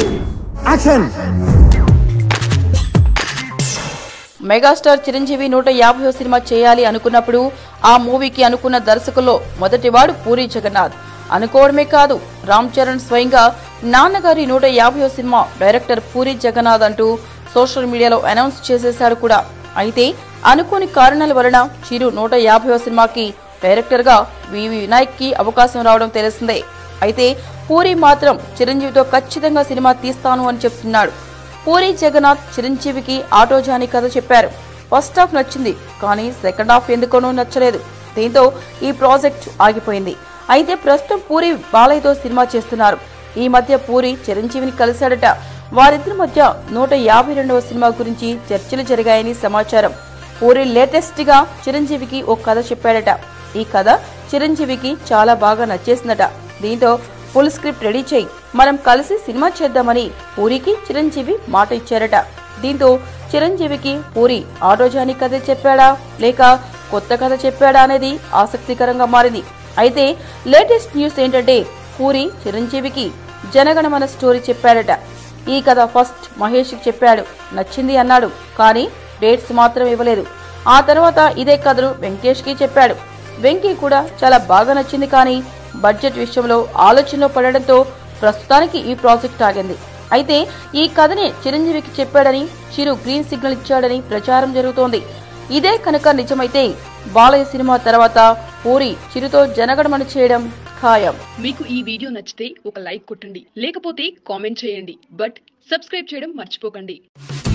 action megastar Chiranjeevi నూట యాభై cinema చేయాలి అనుకున్నప్పుడు ఆ మూవీకి అనుకున్న దర్శకుల్లో మొదటివాడు పూరి జగన్నాథ్ అనుకోవడమే కాదు రామ్ చరణ్ స్వయంగా నాన్నగారి నూట యాభై సినిమా డైరెక్టర్ పూరి జగన్నాథ్ అంటూ సోషల్ మీడియాలో అనౌన్స్ చేసేశాడు కూడా అయితే అనుకోని కారణాల వలన చిరు నూట యాభై సినిమాకి డైరెక్టర్ గా వివి వినాయక్ కి అవకాశం రావడం తెలిసిందే అయితే పూరి మాత్రం చిరంజీవితో ఖచ్చితంగా సినిమా తీస్తాను అని చెప్తున్నాడు పూరి జగన్నాథ్ చిరంజీవికి ఆటో జానీ కథ చెప్పారు ఫస్ట్ హాఫ్ నచ్చింది కానీ సెకండ్ హాఫ్ ఎందుకోనో నచ్చలేదు దీంతో ఈ ప్రాజెక్ట్ ఆగిపోయింది అయితే ప్రస్తుతం పూరి బాలయ్యతో సినిమా చేస్తున్నారు ఈ మధ్య పూరి చిరంజీవిని కలిశాడట వారిద్దరి మధ్య నూట యాభై రెండవ సినిమా గురించి చర్చలు జరిగాయని సమాచారం పూరి లేటెస్ట్ గా చిరంజీవికి ఓ కథ చెప్పాడట ఈ కథ చిరంజీవికి చాలా బాగా నచ్చేసిందట దీంతో ఫుల్ స్క్రిప్ట్ రెడీ చేయి మనం కలిసి సినిమా చేద్దామని పూరికి చిరంజీవి మాట ఇచ్చారట దీంతో చిరంజీవికి పూరి ఆటోజాని కథ చెప్పాడా లేక కొత్త కథ చెప్పాడా అనేది ఆసక్తికరంగా మారింది అయితే లేటెస్ట్ న్యూస్ ఏంటంటే పూరి చిరంజీవికి జనగణమన స్టోరీ చెప్పాడట ఈ కథ ఫస్ట్ మహేష్ చెప్పాడు నచ్చింది అన్నాడు కానీ డేట్స్ మాత్రం ఇవ్వలేదు ఆ తర్వాత ఇదే కథను వెంకటేష్ కి చెప్పాడు వెంకీ కూడా చాలా బాగా నచ్చింది కానీ బడ్జెట్ విషయంలో ఆలోచనలో పడడంతో ప్రస్తుతానికి ఈ ప్రాజెక్ట్ ఆగింది అయితే ఈ కథని చిరంజీవికి చెప్పాడని చిరు గ్రీన్ సిగ్నల్ ఇచ్చాడని ప్రచారం జరుగుతోంది ఇదే కనుక నిజమైతే బాలయ్య సినిమా తర్వాత పూరి చిరుతో జనగణమన చేయడం ఖాయం మీకు ఈ వీడియో నచ్చితే ఒక లైక్ కొట్టండి లేకపోతే కామెంట్ చేయండి బట్ సబ్స్క్రైబ్ చేయడం మర్చిపోకండి